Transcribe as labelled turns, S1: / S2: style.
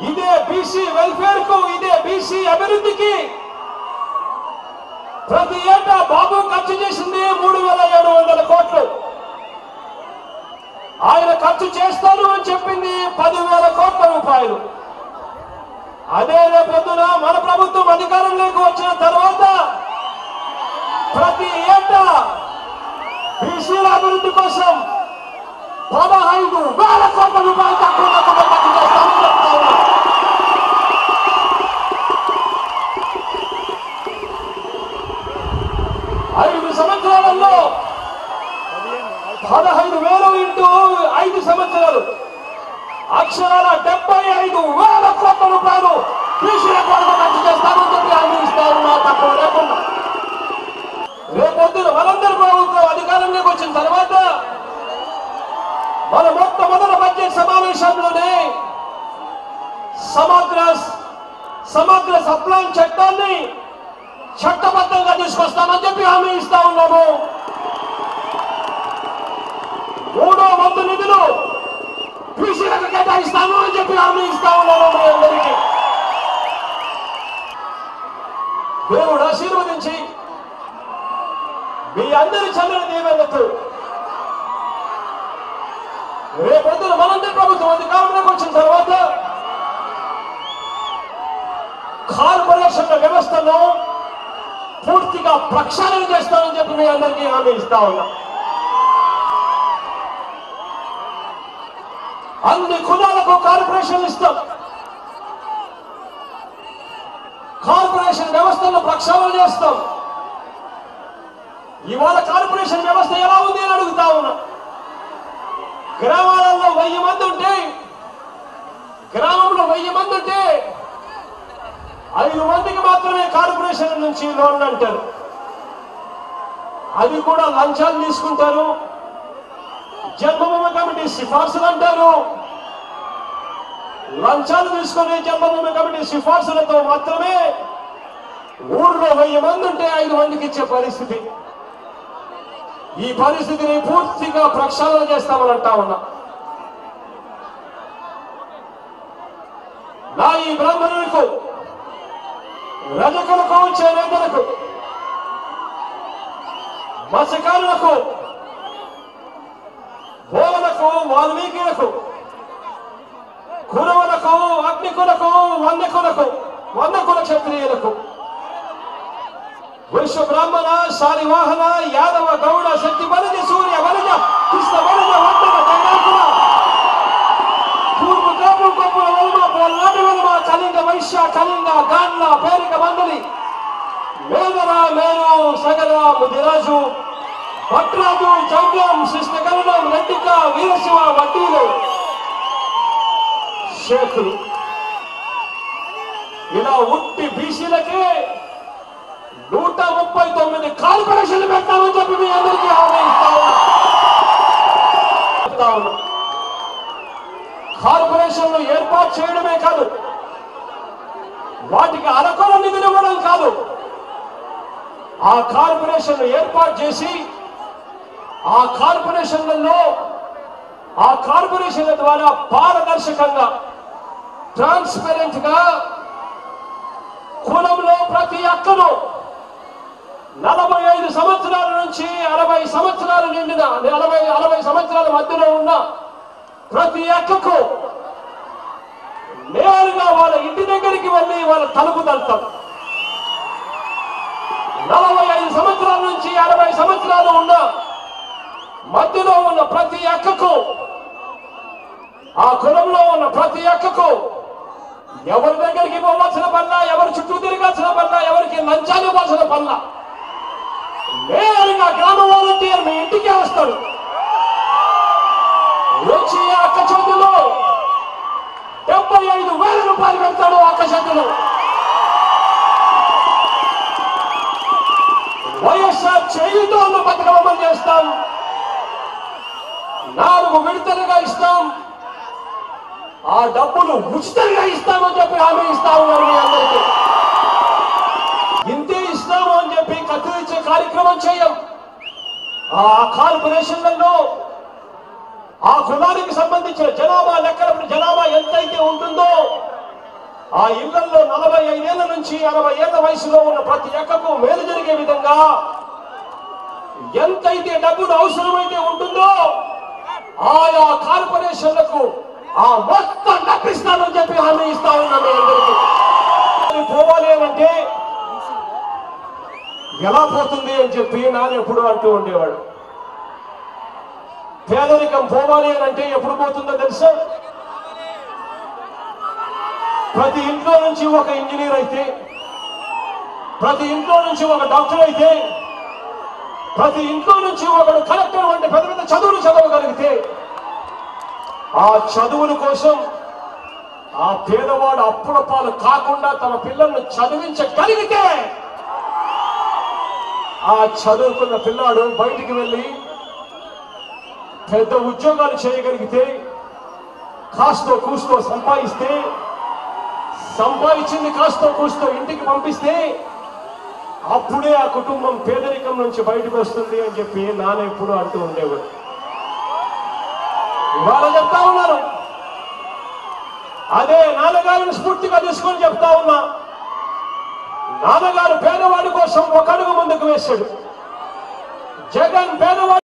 S1: ఇదే BC welfare కు ఇదే బీసీ అభివృద్ధికి ప్రతి ఏటా బాబు ఖర్చు చేసింది మూడు వేల ఏడు వందల కోట్లు ఆయన ఖర్చు చేస్తాను అని చెప్పింది పదివేల కోట్ల రూపాయలు అదే రేపొద్దున మన ప్రభుత్వం అధికారంలోకి వచ్చిన తర్వాత ప్రతి ఏటా బీసీల అభివృద్ధి కోసం పదహైదు వేల కోట్ల రూపాయలు తక్కువ తక్కువ ఖర్చు చేస్తామని చెప్తా ఉన్నా. ఐదు సంవత్సరాలలో పదహైదు వేలు ఇంటూ ఐదు సంవత్సరాలు అక్షరాల డెబ్బై ఐదు వేల కోట్ల రూపాయలు బీసీల కొరకు ఖర్చు చేస్తామని చెప్పి హామీ ఇస్తా ఉన్నా తక్కువ లేకుండా రేపొద్దున మనందరి ప్రభుత్వం అధికారంలోకి వచ్చిన తర్వాత మన మొట్టమొదటి బడ్జెట్ సమావేశంలోనే సమగ్ర సమగ్ర సప్లాన్ చట్టాన్ని చట్టబద్ధంగా తీసుకొస్తామని చెప్పి హామీ ఇస్తా ఉన్నాము మూడో వంతు నిధులు బీసీలకు కేటాయిస్తాము అని చెప్పి హామీ ఇస్తా ఉన్నాము మీ అందరికీ దేవుడు ఆశీర్వదించి మీ అందరి చల్లని దీవెనతో రేపొద్దున మనందరి ప్రభుత్వం అధికారంలోకి వచ్చిన తర్వాత కార్పొరేషన్ల వ్యవస్థను పూర్తిగా ప్రక్షాళన చేస్తామని చెప్పి మీ అందరికీ హామీ ఇస్తా ఉన్నా అన్ని కులాలకు కార్పొరేషన్ ఇస్తాం కార్పొరేషన్ వ్యవస్థను ప్రక్షాళన చేస్తాం ఇవాళ కార్పొరేషన్ వ్యవస్థ ఎలా ఉంది అని అడుగుతా ఉన్నా గ్రామాలలో వెయ్యి మంది ఉంటే గ్రామంలో వెయ్యి మంది ఉంటే ఐదు మందికి మాత్రమే కార్పొరేషన్ నుంచి లోన్లు అంటారు అది కూడా లంచాలు తీసుకుంటారు జన్మభూమి కమిటీ సిఫార్సులు అంటారు లంచాలు తీసుకుని జన్మభూమి కమిటీ సిఫార్సులతో మాత్రమే ఊర్లో వెయ్యి మంది ఉంటే ఐదు మందికి ఇచ్చే పరిస్థితి ఈ పరిస్థితిని పూర్తిగా ప్రక్షాళన చేస్తామని అంటా ఉన్నా నా ఈ బ్రాహ్మణులకు రజకులకు చేనేతలకు మత్స్యకారులకు బోధలకు వాల్మీకులకు కురవులకు అగ్నికులకు వందకులకు వందకుల క్షత్రియులకు వైశ్వ బ్రాహ్మణ శాలివాహన యాదవ గౌడ శక్తి బలజ సూర్య బలజ కృష్ణ బలజ వందన కైలాకుల తూర్పు కాపు కొప్పుల వలమ పొల్లాటి వలమ కళింగ వైశ్య కళింగ గాన్ల పేరిక మండలి మేదర మేరు సగర ముదిరాజు భట్రాజు జంగం శిష్టకరణం రెడ్డిక వీరశివ వడ్డీలు షేకులు ఇలా ఉట్టి బీసీలకే నూట ముప్పై తొమ్మిది కార్పొరేషన్లు పెట్టామని చెప్పి మీ అందరికీ హామీ ఇస్తా ఉన్నా. చెప్తా ఉన్నా కార్పొరేషన్లు ఏర్పాటు చేయడమే కాదు వాటికి అరకొర నిధులు ఇవ్వడం కాదు ఆ కార్పొరేషన్లు ఏర్పాటు చేసి ఆ కార్పొరేషన్లలో ఆ కార్పొరేషన్ల ద్వారా పారదర్శకంగా ట్రాన్స్పరెంట్ గా కులంలో ప్రతి అక్కను నలభై ఐదు సంవత్సరాల నుంచి అరవై సంవత్సరాలు నిండిన నలభై అరవై సంవత్సరాల మధ్యలో ఉన్న ప్రతి అక్కకు నేరుగా వాళ్ళ ఇంటి దగ్గరికి వెళ్ళి వాళ్ళ తలుపు తలుతాం నలభై ఐదు సంవత్సరాల నుంచి అరవై సంవత్సరాలు ఉన్న మధ్యలో ఉన్న ప్రతి అక్కకు ఆ కులంలో ఉన్న ప్రతి అక్కకు ఎవరి దగ్గరికి పోవాల్సిన పనుల ఎవరి చుట్టూ తిరగాల్సిన పనుల ఎవరికి లంచాలు ఇవ్వాల్సిన పనుల నేరుగా గ్రామ వాలంటీర్ మీ ఇంటికే వస్తాడు వచ్చి ఆ అక్క చేతిలో డెబ్బై ఐదు వేల రూపాయలు పెడతాడు ఆ అక్క చేతిలో వైఎస్ఆర్ చేయుతో ఉన్న పథకం అమలు చేస్తాం నాలుగు విడతలుగా ఇస్తాం ఆ డబ్బులు ఉచితంగా ఇస్తామని చెప్పి హామీ ఇస్తా ఉన్నారు మీ అందరికీ ఇంతే ఇస్తాము అని చెప్పి కత్తిరించే కార్యక్రమం చేయం ఆ కార్పొరేషన్లలో ఆ కులానికి సంబంధించిన జనాభా లెక్కల జనాభా ఎంతైతే ఉంటుందో ఆ ఇళ్లలో నలభై ఐదేళ్ల నుంచి అరవై ఏళ్ల వయసులో ఉన్న ప్రతి ఎక్కకు మేలు జరిగే విధంగా ఎంతైతే డబ్బులు అవసరమైతే ఉంటుందో ఆయా కార్పొరేషన్లకు ఆ మొత్తం డబ్బిస్తానని చెప్పి హామీ ఇస్తా ఉన్నాను మీ అందరికీ అది పోవాలి అంటే ఎలా పోతుంది అని చెప్పి నాన్న ఎప్పుడు అంటూ ఉండేవాడు పేదరికం పోవాలి అని అంటే ఎప్పుడు పోతుందో తెలుసా ప్రతి ఇంట్లో నుంచి ఒక ఇంజనీర్ అయితే ప్రతి ఇంట్లో నుంచి ఒక డాక్టర్ అయితే ప్రతి ఇంట్లో నుంచి ఒకడు కలెక్టర్ వంటి పెద్ద పెద్ద చదువులు చదవగలిగితే ఆ చదువుల కోసం ఆ పేదవాడు అప్పుల పాలు కాకుండా తమ పిల్లల్ని చదివించగలిగితే ఆ చదువుకున్న పిల్లాడు బయటికి వెళ్ళి పెద్ద ఉద్యోగాలు చేయగలిగితే కాస్తో కూస్తో సంపాదిస్తే సంపాదించింది కాస్తో కూస్తో ఇంటికి పంపిస్తే అప్పుడే ఆ కుటుంబం పేదరికం నుంచి బయటకు వస్తుంది అని చెప్పి నాన్న ఎప్పుడు అంటూ ఉండేవాడు ఇవాళ చెప్తా ఉన్నారు అదే నాన్నగారిని స్ఫూర్తిగా తీసుకొని చెప్తా ఉన్నా నాన్నగారు పేదవాడి కోసం ఒక అడుగు ముందుకు వేశాడు జగన్ పేదవాడి